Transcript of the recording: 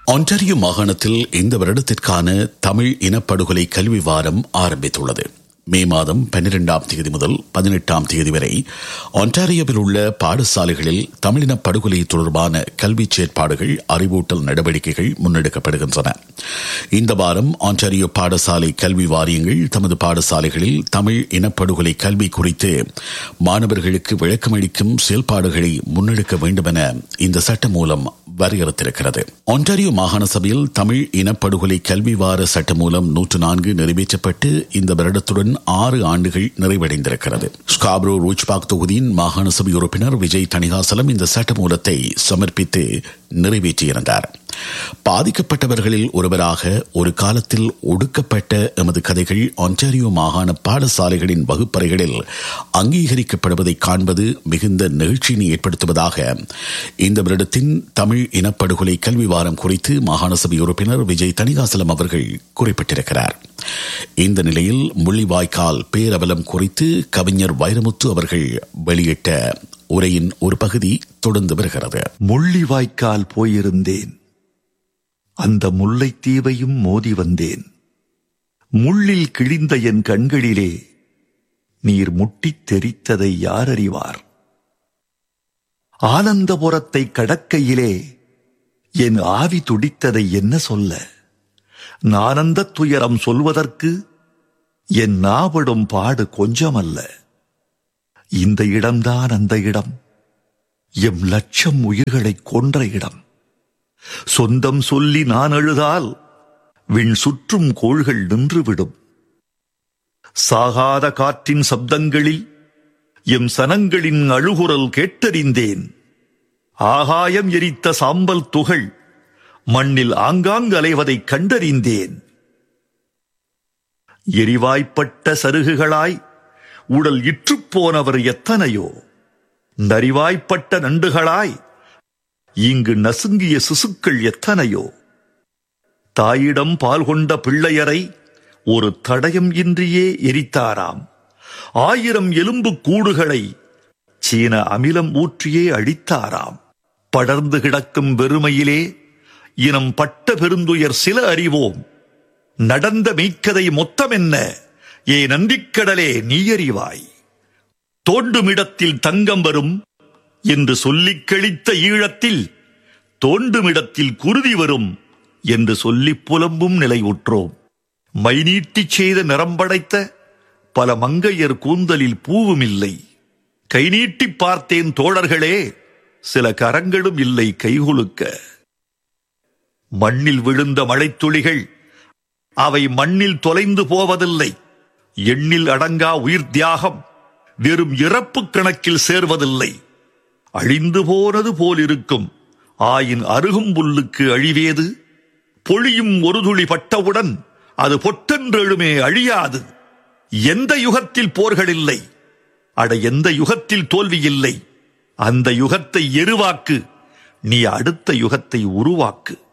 Ontario மாகாணத்தில் இந்த வருடத்திற்கான தமிழ் இனப்படுகொலை கல்வி வாரம் ஆரம்பித்துள்ளது மே மாதம் பன்னிரெண்டாம் தேதி முதல் பதினெட்டாம் தேதி வரை ஒன்டாரியோவில் உள்ள பாடசாலைகளில் தமிழின படுகொலை தொடர்பான கல்வி செயற்பாடுகள் அறிவூட்டல் நடவடிக்கைகள் முன்னெடுக்கப்படுகின்றன இந்த வாரம் ஒன்டாரியோ பாடசாலை கல்வி வாரியங்கள் தமது பாடசாலைகளில் தமிழ் இனப்படுகொலை கல்வி குறித்து மாணவர்களுக்கு விளக்கமளிக்கும் செயல்பாடுகளை முன்னெடுக்க வேண்டும் என இந்த சட்டம் மூலம் வரையறுத்திருக்கிறது ஒன்டாரியோ மாகாண சபையில் தமிழ் இனப்படுகொலை கல்வி வார சட்டம் மூலம் நூற்று நான்கு நிறைவேற்றப்பட்டு இந்த வருடத்துடன் ஆறு ஆண்டுகள் நிறைவடைந்திருக்கிறது ஸ்காப்ரோ ரூச்பாக் தொகுதியின் மாகாண சபை உறுப்பினர் விஜய் தணிகாசலம் இந்த சட்ட மூலத்தை சமர்ப்பித்து நிறைவேற்றியிருந்தார் பாதிக்கப்பட்டவர்களில் ஒருவராக ஒரு காலத்தில் ஒடுக்கப்பட்ட எமது கதைகள் ஒன்டாரியோ மாகாண பாடசாலைகளின் வகுப்பறைகளில் அங்கீகரிக்கப்படுவதை காண்பது மிகுந்த நிகழ்ச்சியினை ஏற்படுத்துவதாக இந்த வருடத்தின் தமிழ் இனப்படுகொலை கல்வி வாரம் குறித்து மாகாண சபை உறுப்பினர் விஜய் தணிகாசலம் அவர்கள் குறிப்பிட்டிருக்கிறார் இந்த நிலையில் முள்ளிவாய்க்கால் பேரவலம் குறித்து கவிஞர் வைரமுத்து அவர்கள் வெளியிட்ட உரையின் ஒரு பகுதி தொடர்ந்து வருகிறது முள்ளிவாய்க்கால் போயிருந்தேன் அந்த முல்லைத்தீவையும் மோதி வந்தேன் முள்ளில் கிழிந்த என் கண்களிலே நீர் முட்டித் தெரித்ததை யார் அறிவார் ஆனந்தபுரத்தை கடக்கையிலே என் ஆவி துடித்ததை என்ன சொல்ல நானந்த துயரம் சொல்வதற்கு என் நாவிடும் பாடு கொஞ்சமல்ல இந்த இடம்தான் அந்த இடம் எம் லட்சம் உயிர்களை கொன்ற இடம் சொந்தம் சொல்லி நான் அழுதால் விண் சுற்றும் கோள்கள் நின்றுவிடும் சாகாத காற்றின் சப்தங்களில் எம் சனங்களின் அழுகுரல் கேட்டறிந்தேன் ஆகாயம் எரித்த சாம்பல் துகள் மண்ணில் ஆங்காங்கு அலைவதைக் கண்டறிந்தேன் எரிவாய்ப்பட்ட சருகுகளாய் உடல் இற்றுப்போனவர் எத்தனையோ நரிவாய்ப்பட்ட நண்டுகளாய் இங்கு நசுங்கிய சிசுக்கள் எத்தனையோ தாயிடம் பால் கொண்ட பிள்ளையரை ஒரு தடயம் இன்றியே எரித்தாராம் ஆயிரம் எலும்பு கூடுகளை சீன அமிலம் ஊற்றியே அழித்தாராம் படர்ந்து கிடக்கும் வெறுமையிலே இனம் பட்ட பெருந்துயர் சில அறிவோம் நடந்த மெய்க்கதை மொத்தம் என்ன ஏ நன்றிக்கடலே நீ அறிவாய் தோண்டுமிடத்தில் தங்கம் வரும் என்று சொல்லிக் கழித்த ஈழத்தில் தோண்டுமிடத்தில் குருதி வரும் என்று சொல்லிப் புலம்பும் நிலை உற்றோம் மைநீட்டிச் செய்த நிறம்படைத்த பல மங்கையர் கூந்தலில் பூவும் இல்லை கை நீட்டிப் பார்த்தேன் தோழர்களே சில கரங்களும் இல்லை கைகுலுக்க மண்ணில் விழுந்த மழைத்துளிகள் அவை மண்ணில் தொலைந்து போவதில்லை எண்ணில் அடங்கா உயிர் தியாகம் வெறும் இறப்பு கணக்கில் சேர்வதில்லை அழிந்து போனது போலிருக்கும் ஆயின் அருகும் புல்லுக்கு அழிவேது பொழியும் ஒரு துளி பட்டவுடன் அது பொட்டென்றெழுமே அழியாது எந்த யுகத்தில் போர்கள் இல்லை அட எந்த யுகத்தில் தோல்வி இல்லை அந்த யுகத்தை எருவாக்கு நீ அடுத்த யுகத்தை உருவாக்கு